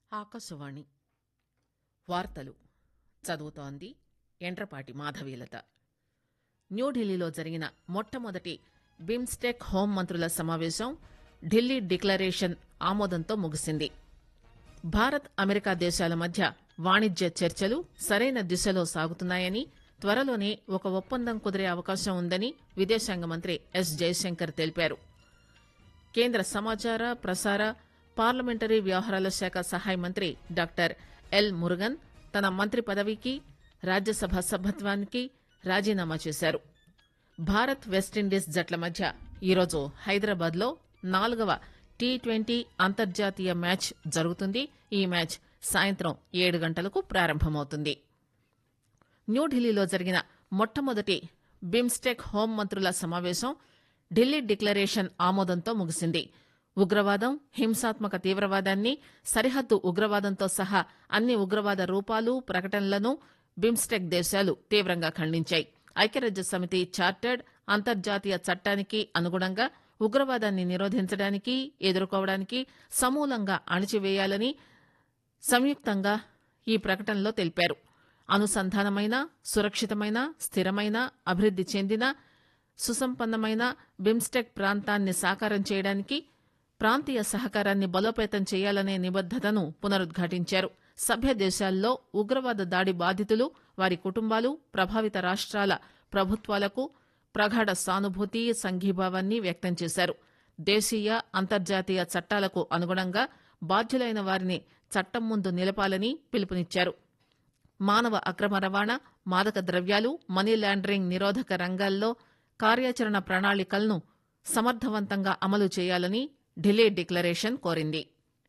ఆకాశవాణి వార్తలు చదువుతోంది ఎండ్రపాటి మాధవీలత న్యూఢిల్లీలో జరిగిన మొట్టమొదటి బిమ్స్టెక్ హోంమంత్రుల సమావేశం ఢిల్లీ డిక్లరేషన్ ఆమోదంతో ముగిసింది భారత్ అమెరికా దేశాల మధ్య వాణిజ్య చర్చలు సరైన దిశలో సాగుతున్నాయని త్వరలోనే ఒక ఒప్పందం కుదిరే అవకాశం ఉందని విదేశాంగ మంత్రి ఎస్ జయశంకర్ తెలిపారు కేంద్ర సమాచార ప్రసార పార్లమెంటరీ వ్యవహారాల శాఖ సహాయ మంత్రి డాక్టర్ ఎల్ మురుగన్ తన మంత్రి పదవికి రాజ్యసభ సభ్యత్వానికి రాజీనామా చేశారు భారత్ వెస్టిండీస్ జట్ల మధ్య ఈరోజు హైదరాబాద్ లో నాలుగవ టీ ట్వంటీ అంతర్జాతీయ మ్యాచ్ జరుగుతుంది ఈ మ్యాచ్ సాయంత్రం ఏడు గంటలకు ప్రారంభమవుతుంది న్యూఢిల్లీలో జరిగిన మొట్టమొదటి బిమ్స్టెక్ హోంమంత్రుల సమావేశం ఢిల్లీ డిక్లరేషన్ ఆమోదంతో ముగిసింది ఉగ్రవాదం హింసాత్మక తీవ్రవాదాన్ని సరిహద్దు ఉగ్రవాదంతో సహా అన్ని ఉగ్రవాద రూపాలు ప్రకటనలను బిమ్స్టెక్ దేశాలు తీవ్రంగా ఖండించాయి ఐక్యరాజ్య సమితి చార్టర్డ్ అంతర్జాతీయ చట్టానికి అనుగుణంగా ఉగ్రవాదాన్ని నిరోధించడానికి ఎదుర్కోవడానికి సమూలంగా అణిచివేయాలని సంయుక్తంగా ఈ ప్రకటనలో తెలిపారు అనుసంధానమైన సురక్షితమైన స్థిరమైన అభివృద్ది చెందిన సుసంపన్నమైన బిమ్స్టెక్ ప్రాంతాన్ని సాకారం చేయడానికి ప్రాంతీయ సహకారాన్ని బలోపేతం చేయాలనే నిబద్దతను పునరుద్ఘాటించారు సభ్య దేశాల్లో ఉగ్రవాద దాడి బాధితులు వారి కుటుంబాలు ప్రభావిత రాష్ట్రాల ప్రభుత్వాలకు ప్రగాఢ సానుభూతి సంఘీభావాన్ని వ్యక్తం చేశారు దేశీయ అంతర్జాతీయ చట్టాలకు అనుగుణంగా బాధ్యులైన వారిని చట్టం ముందు నిలపాలని పిలుపునిచ్చారు మానవ అక్రమ రవాణా మాదక ద్రవ్యాలు మనీ లాండరింగ్ నిరోధక రంగాల్లో కార్యాచరణ ప్రణాళికలను సమర్థవంతంగా అమలు చేయాలని ఢిల్లీ డిక్లరేషన్ కోరింది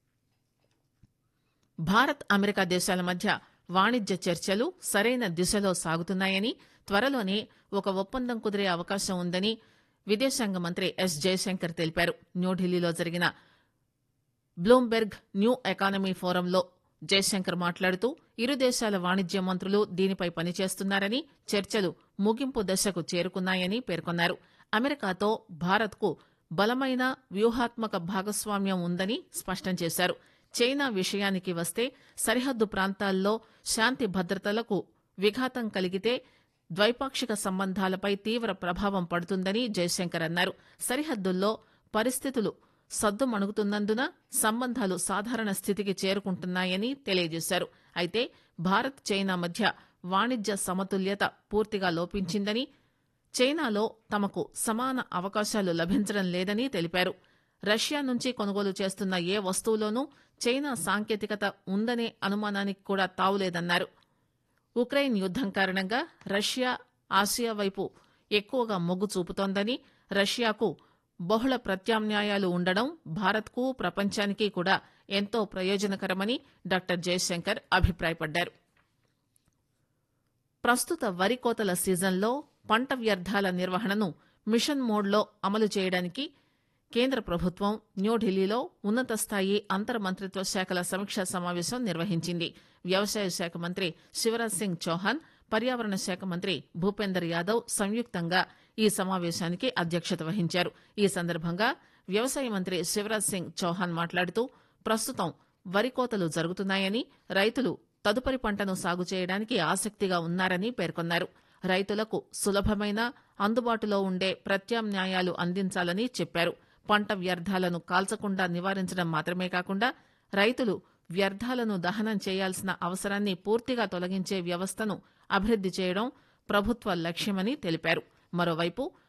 భారత్ అమెరికా దేశాల మధ్య వాణిజ్య చర్చలు సరైన దిశలో సాగుతున్నాయని త్వరలోనే ఒక ఒప్పందం కుదిరే అవకాశం ఉందని విదేశాంగ మంత్రి ఎస్ జయశంకర్ తెలిపారు న్యూఢిల్లీలో జరిగిన బ్లూంబెర్గ్ న్యూ ఎకానమీ ఫోరంలో జయశంకర్ మాట్లాడుతూ ఇరు దేశాల వాణిజ్య మంత్రులు దీనిపై పనిచేస్తున్నారని చర్చలు ముగింపు దశకు చేరుకున్నాయని పేర్కొన్నారు అమెరికాతో భారత్కు బలమైన వ్యూహాత్మక భాగస్వామ్యం ఉందని స్పష్టం చేశారు చైనా విషయానికి వస్తే సరిహద్దు ప్రాంతాల్లో శాంతి భద్రతలకు విఘాతం కలిగితే ద్వైపాక్షిక సంబంధాలపై తీవ్ర ప్రభావం పడుతుందని జయశంకర్ అన్నారు సరిహద్దుల్లో పరిస్థితులు సద్దుమణుగుతున్నందున సంబంధాలు సాధారణ స్థితికి చేరుకుంటున్నాయని తెలియజేశారు అయితే భారత్ చైనా మధ్య వాణిజ్య సమతుల్యత పూర్తిగా లోపించిందని చైనాలో తమకు సమాన అవకాశాలు లభించడం లేదని తెలిపారు రష్యా నుంచి కొనుగోలు చేస్తున్న ఏ వస్తువులోనూ చైనా సాంకేతికత ఉందనే అనుమానానికి కూడా తావులేదన్నారు ఉక్రెయిన్ యుద్దం కారణంగా రష్యా ఆసియా వైపు ఎక్కువగా మొగ్గు చూపుతోందని రష్యాకు బహుళ ప్రత్యామ్నాయాలు ఉండడం భారత్కు ప్రపంచానికి కూడా ఎంతో ప్రయోజనకరమని డాక్టర్ జయశంకర్ అభిప్రాయపడ్డారు ప్రస్తుత వరి కోతల సీజన్లో పంట వ్యర్థాల నిర్వహణను మిషన్ మోడ్లో అమలు చేయడానికి కేంద్ర ప్రభుత్వం న్యూఢిల్లీలో ఉన్నత స్థాయి అంతర్ మంత్రిత్వ శాఖల సమీక్షా సమావేశం నిర్వహించింది వ్యవసాయ శాఖ మంత్రి శివరాజ్ సింగ్ చౌహాన్ పర్యావరణ శాఖ మంత్రి భూపేందర్ యాదవ్ సంయుక్తంగా ఈ సమావేశానికి అధ్యక్షత వహించారు ఈ సందర్భంగా వ్యవసాయ మంత్రి శివరాజ్ సింగ్ చౌహాన్ మాట్లాడుతూ ప్రస్తుతం వరి కోతలు జరుగుతున్నాయని రైతులు తదుపరి పంటను సాగు చేయడానికి ఆసక్తిగా ఉన్నారని పేర్కొన్నారు రైతులకు సులభమైన అందుబాటులో ఉండే ప్రత్యామ్నాయాలు అందించాలని చెప్పారు పంట వ్యర్థాలను కాల్చకుండా నివారించడం మాత్రమే కాకుండా రైతులు వ్యర్థాలను దహనం చేయాల్సిన అవసరాన్ని పూర్తిగా తొలగించే వ్యవస్థను అభివృద్ది చేయడం ప్రభుత్వ లక్ష్యమని తెలిపారు మరోవైపు